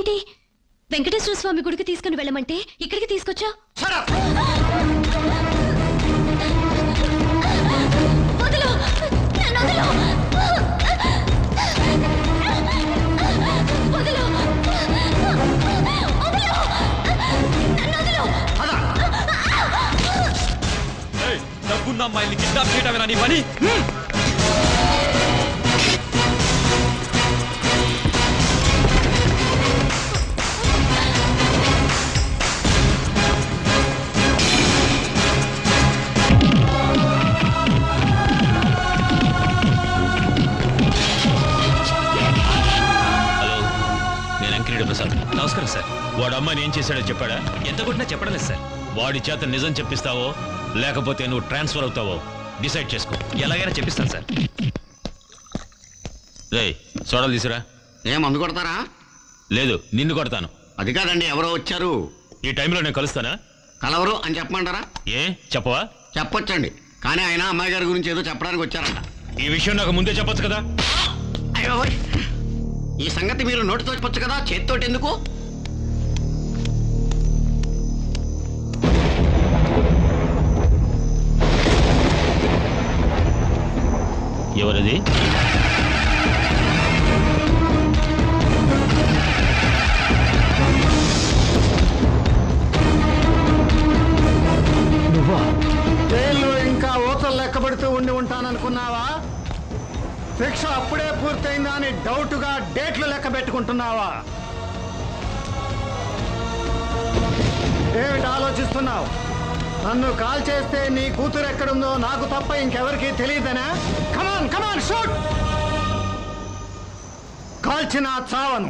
ఇదేంటి వెంకటేశ్వర స్వామి గుడికి తీసుకుని వెళ్ళమంటే ఇక్కడికి తీసుకొచ్చా వదలు నన్ను వదలు వదలు వదలు నన్ను వదలు ఏయ్, డబ్బున్న అమ్మాయిల్ని కిడ్నాప్ చేయడమేనా నీ పని హలో నేను అంకిరెడ్డి ప్రసాద్ నమస్కారం సార్ వాడు అమ్మాయిని ఏం చేశాడో చెప్పాడా ఎంత కొట్టినా చెప్పడం లేదు సార్ వాడి చేత నిజం చెప్పిస్తావో లేకపోతే నువ్వు ట్రాన్స్ఫర్ అవుతావో డిసైడ్ చేసుకో ఎలాగైనా చెప్పిస్తాను సార్ రే సోడాలు తీసురా ఏం మందు కొడతారా లేదు నిన్ను కొడతాను అది కాదండి ఎవరో వచ్చారు ఈ టైంలో నేను కలుస్తానా కలవరు అని చెప్పమంటారా ఏ చెప్పవా చెప్పొచ్చండి కానీ ఆయన అమ్మాయి గారి గురించి ఏదో చెప్పడానికి వచ్చారంట ఈ విషయం నాకు ముందే చెప్పొచ్చు కదా అయ్యో ఓయ్. ఈ సంగతి మీరు నోటితో చెప్పొచ్చు కదా చేతితోటి ఎందుకు ఎవరది జైల్లో ఇంకా ఊతలు లెక్కబడుతూ ఉండి ఉంటాననుకున్నావా శిక్ష అప్పుడే పూర్తయిందా అని డౌట్గా డేట్లు లెక్క పెట్టుకుంటున్నావా ఏమిటి ఆలోచిస్తున్నావు నన్ను కాల్ చేస్తే నీ కూతురు ఎక్కడుందో నాకు తప్ప ఇంకెవరికీ తెలియదనా కమాన్ కమాన్ షూట్ కాల్చిన చావను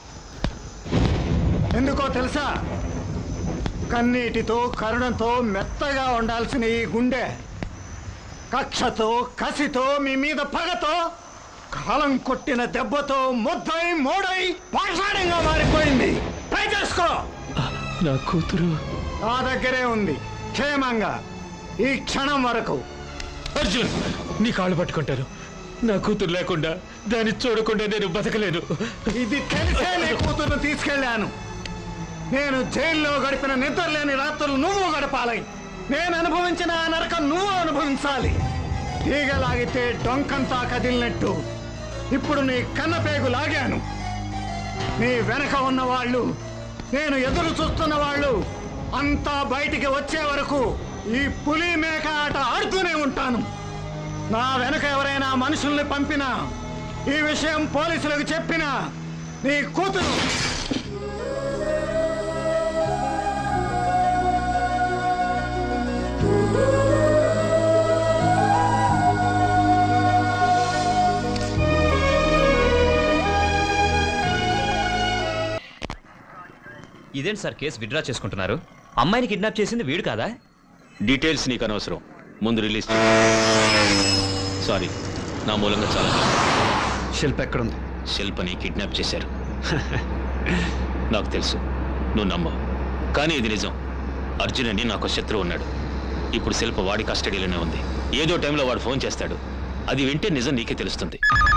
ఎందుకో తెలుసా కన్నీటితో కరుణతో మెత్తగా ఉండాల్సిన ఈ గుండె కక్షతో కసితో మీ మీద పగతో కాలం కొట్టిన దెబ్బతో ముద్దై మూడై పాషాణంగా మారిపోయింది ట్రై చేసుకో నా కూతురు నా దగ్గరే ఉంది క్షేమంగా ఈ క్షణం వరకు అర్జున్ నీ కాళ్ళు పట్టుకుంటారు నా కూతురు లేకుండా దాన్ని చూడకుండా నేను బతకలేను ఇది తెలిసే నీ కూతుర్ను తీసుకెళ్ళాను నేను జైల్లో గడిపిన నిద్రలేని రాత్రులు నువ్వు గడపాలి నేను అనుభవించిన ఆ నరకం నువ్వు అనుభవించాలి తీగలాగితే డొంకంతా కదిలినట్టు ఇప్పుడు నీ కన్నపేగు లాగాను నీ వెనక ఉన్న వాళ్ళు నేను ఎదురు చూస్తున్న వాళ్ళు అంతా బయటికి వచ్చే వరకు ఈ పులి మేక ఆట ఆడుతూనే ఉంటాను నా వెనక ఎవరైనా మనుషుల్ని పంపినా ఈ విషయం పోలీసులకు చెప్పినా నీ కూతురు ఇదేంటి సార్ కేసు విత్డ్రా చేసుకుంటున్నారు అమ్మాయిని కిడ్నాప్ చేసింది వీడు కాదా డీటెయిల్స్ నీకు అనవసరం ముందు రిలీజ్ సారీ నా మూలంగా చాలా శిల్ప ఎక్కడుంది శిల్పని కిడ్నాప్ చేశారు నాకు తెలుసు నువ్వు నమ్మవు కానీ ఇది నిజం అర్జున్ అని నాకు శత్రువు ఉన్నాడు ఇప్పుడు శిల్ప వాడి కస్టడీలోనే ఉంది ఏదో టైంలో వాడు ఫోన్ చేస్తాడు అది వింటే నిజం నీకే తెలుస్తుంది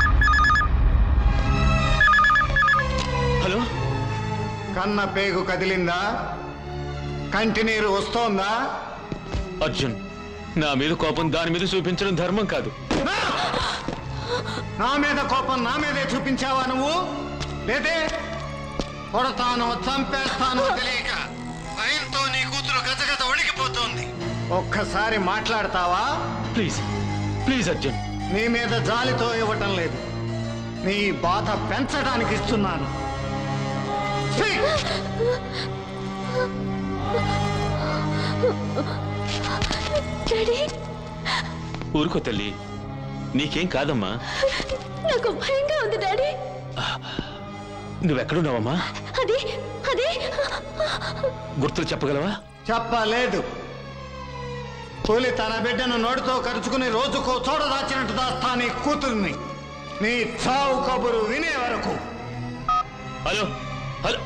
హలో కన్న పేగు కదిలిందా కంటి నీరు వస్తోందా అర్జున్ నా మీద కోపం దాని మీద చూపించడం ధర్మం కాదు నా మీద కోపం నా మీదే చూపించావా నువ్వు లేదే కొడతాను చంపేస్తాను తెలియక భయంతో నీ కూతురు గజగజ ఉడికిపోతోంది ఒక్కసారి మాట్లాడతావా ప్లీజ్ ప్లీజ్ అర్జున్ నీ మీద జాలితో ఇవ్వటం లేదు నీ బాధ పెంచడానికి ఇస్తున్నాను Speak! డాడీ ఊరుకో తల్లి నీకేం కాదమ్మా నాకు భయంగా ఉంది డాడీ నువ్వెక్కడున్నావమ్మా అది అది గుర్తులు చెప్పగలవా చెప్పలేదు పులి తన బిడ్డను నోటితో కరుచుకుని రోజుకో చోట దాచినట్టు దాస్తా నీ కూతుర్ని నీ చావు కబురు వినే వరకు హలో హలో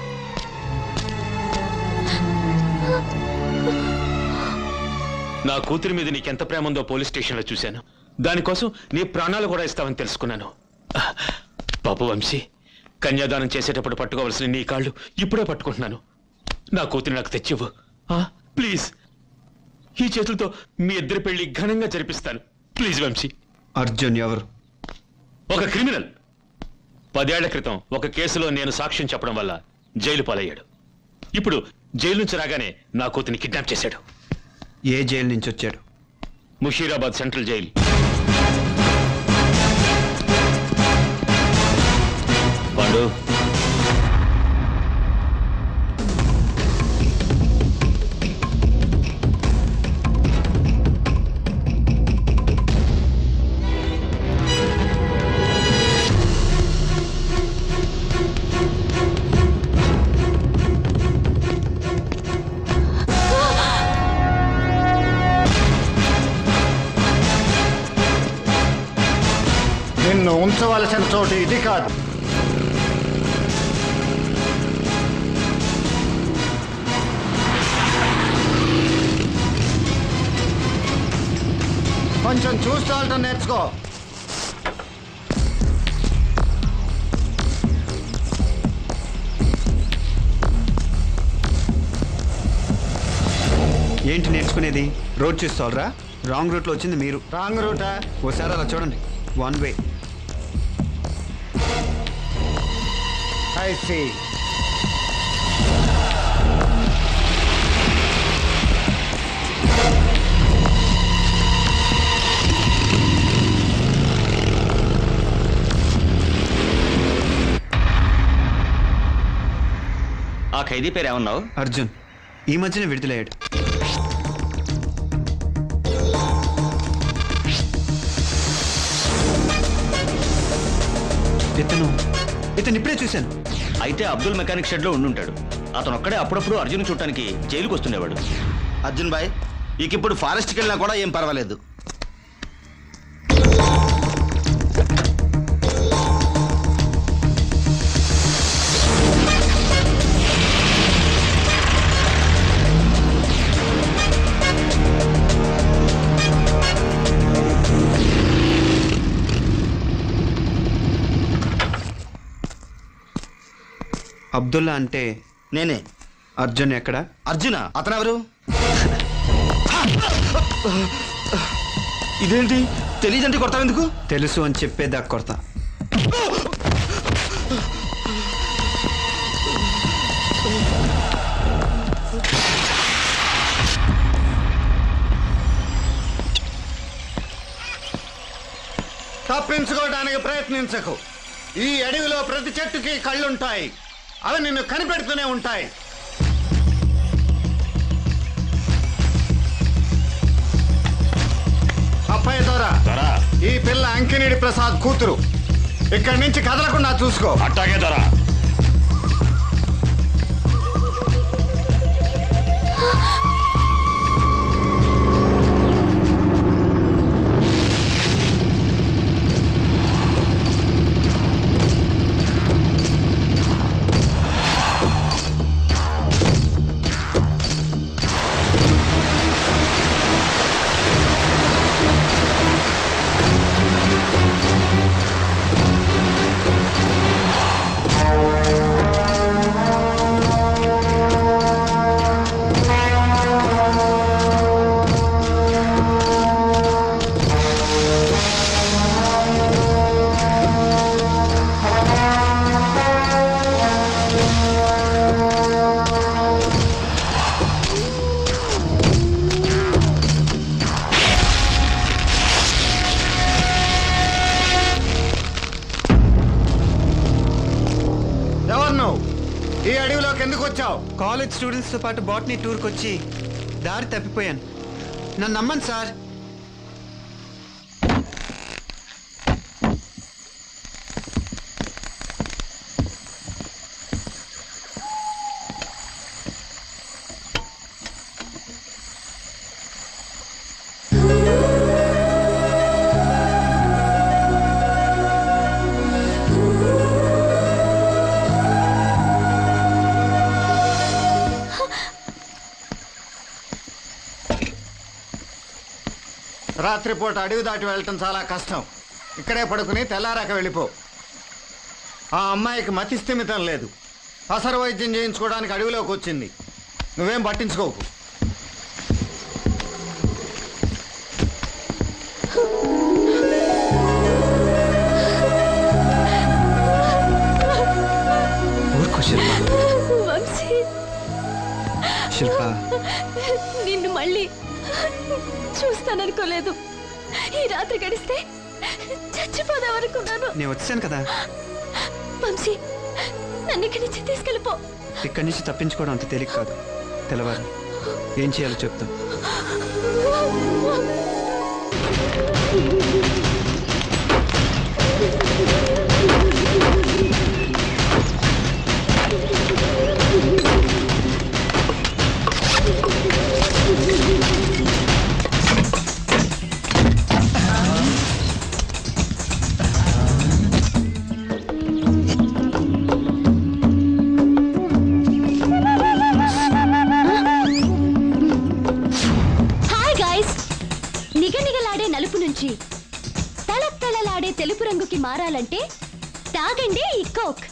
నా కూతురి మీద నీకెంత ప్రేమ ఉందో పోలీస్ స్టేషన్లో చూశాను దానికోసం నీ ప్రాణాలు కూడా ఇస్తావని తెలుసుకున్నాను పాపు వంశీ కన్యాదానం చేసేటప్పుడు పట్టుకోవలసిన నీ కాళ్ళు ఇప్పుడే పట్టుకుంటున్నాను నా కూతురు నాకు తెచ్చివ్వు ఆ, ప్లీజ్ ఈ చేతులతో మీ ఇద్దరి పెళ్లి ఘనంగా జరిపిస్తాను ప్లీజ్ వంశీ అర్జున్ ఎవరు ఒక క్రిమినల్ పదేళ్ల క్రితం ఒక కేసులో నేను సాక్ష్యం చెప్పడం వల్ల జైలు పాలయ్యాడు ఇప్పుడు జైలు నుంచి రాగానే నా కూతురిని కిడ్నాప్ చేశాడు ఏ జైలు నుంచి వచ్చాడు ముషీరాబాద్ సెంట్రల్ జైలు పాండు నిన్ను ఉంచవలసిన చోటు ఇది కాదు కొంచెం చూస్తాళ్ళటం నేర్చుకో ఏంటి నేర్చుకునేది రోడ్ చూస్తారా రాంగ్ రూట్లో వచ్చింది మీరు రాంగ్ రూటా ఓసారి అలా చూడండి వన్ వే ఐ సీ ఆ ఖైదీ పేరు ఏమన్నావు అర్జున్ ఈ మధ్యనే విడుదలయ్యాడు ఇతను ఇతను ఇప్పుడే చూశాను అయితే అబ్దుల్ మెకానిక్ షెడ్ లో ఉండుంటాడు అతను ఒక్కడే అప్పుడప్పుడు అర్జున్ చూడటానికి జైలుకి వస్తుండేవాడు అర్జున్ బాయ్ ఇక ఇప్పుడు ఫారెస్ట్కి వెళ్ళినా కూడా ఏం పర్వాలేదు అబ్దుల్లా అంటే నేనే అర్జున్ ఎక్కడ అర్జున అతను ఎవరు ఇదేంటి తెలియదంటే కొడతావు ఎందుకు తెలుసు అని చెప్పేదాకా కొడతా తప్పించుకోవడానికి ప్రయత్నించకు ఈ అడవిలో ప్రతి చెట్టుకి కళ్ళుంటాయి అవి నిన్ను కనిపెడుతూనే ఉంటాయి అప్పయ్య దొర ఈ పిల్ల అంకినేడి ప్రసాద్ కూతురు ఇక్కడి నుంచి కదలకుండా చూసుకో అట్టాగే దొరా ఎవరు నువ్వు ఈ అడవిలోకి ఎందుకు వచ్చావు కాలేజ్ స్టూడెంట్స్తో పాటు బాటనీ టూర్కి వచ్చి దారి తప్పిపోయాను నన్ను నమ్మండి సార్ రాత్రిపూట అడవి దాటి వెళ్ళటం చాలా కష్టం ఇక్కడే పడుకుని తెల్లారాక వెళ్ళిపో ఆ అమ్మాయికి మతిస్థిమితం లేదు అసరు వైద్యం చేయించుకోవడానికి అడవిలోకి వచ్చింది నువ్వేం పట్టించుకోకు ఊరుకో శిల్ప వంశీ శిల్ప నిన్ను మళ్ళీ చూస్తాననుకోలేదు ఈ రాత్రి గడిస్తే చచ్చిపోదామనుకున్నాను నేను వచ్చాను కదా వంశీ నన్ను ఇక్కడి నుంచి తీసుకెళ్ళిపో ఇక్కడి నుంచి తప్పించుకోవడం అంత తేలిక కాదు తెలవాలి ఏం చేయాలో చెప్తా హాయ్ గాయ్స్ నిగనిగలాడే నలుపు నుంచి తళతళలాడే తెలుపు రంగుకి మారాలంటే తాగండి ఈ కోక్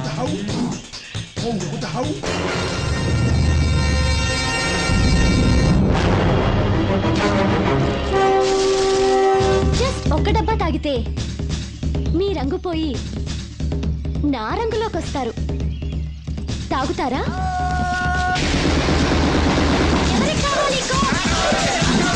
జస్ట్ ఒక్క డబ్బా తాగితే మీ రంగు పోయి నా రంగులోకి వస్తారు తాగుతారా ఎవరికి కావాలి కోక్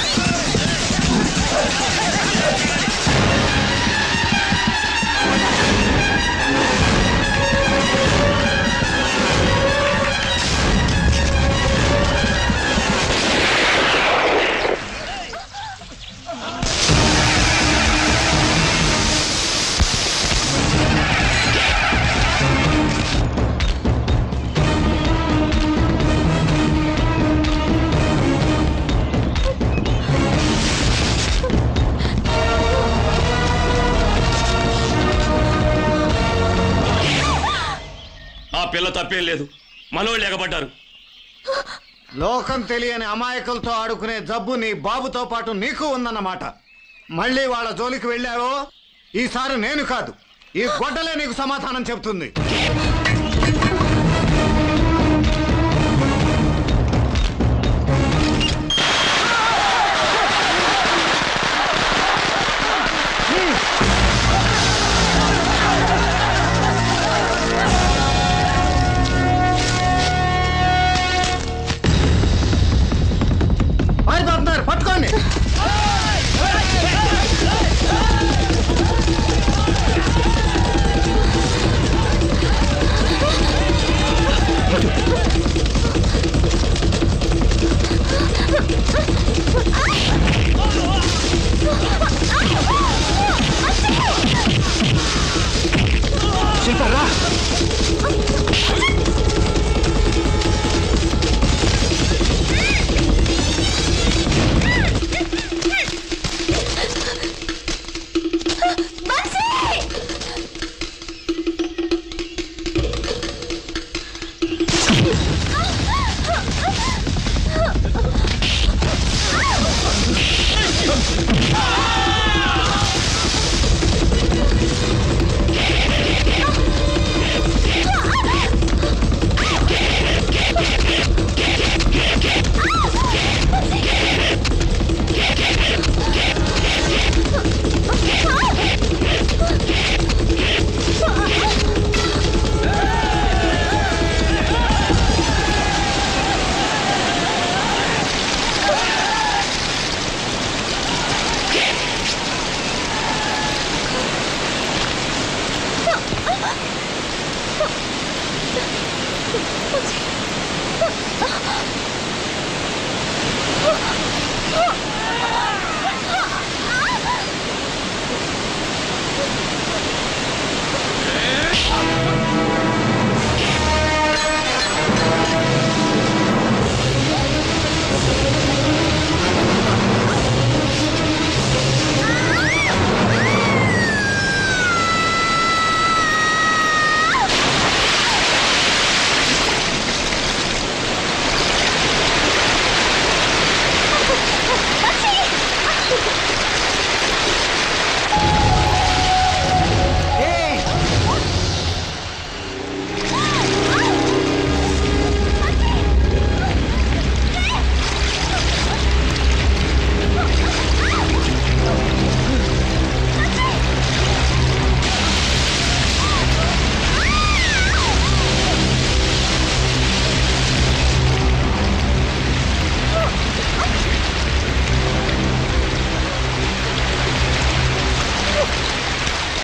ఆ పిల్ల తప్పేం లేదు మనోళ్ళు ఎగబడ్డారు లోకం తెలియని అమాయకులతో ఆడుకునే జబ్బు నీ బాబుతో పాటు నీకు ఉందన్నమాట మళ్ళీ వాళ్ళ జోలికి వెళ్ళావో ఈసారి నేను కాదు ఈ గొడ్డలే నీకు సమాధానం చెప్తుంది పారిపోతున్నారు పట్టుకోండి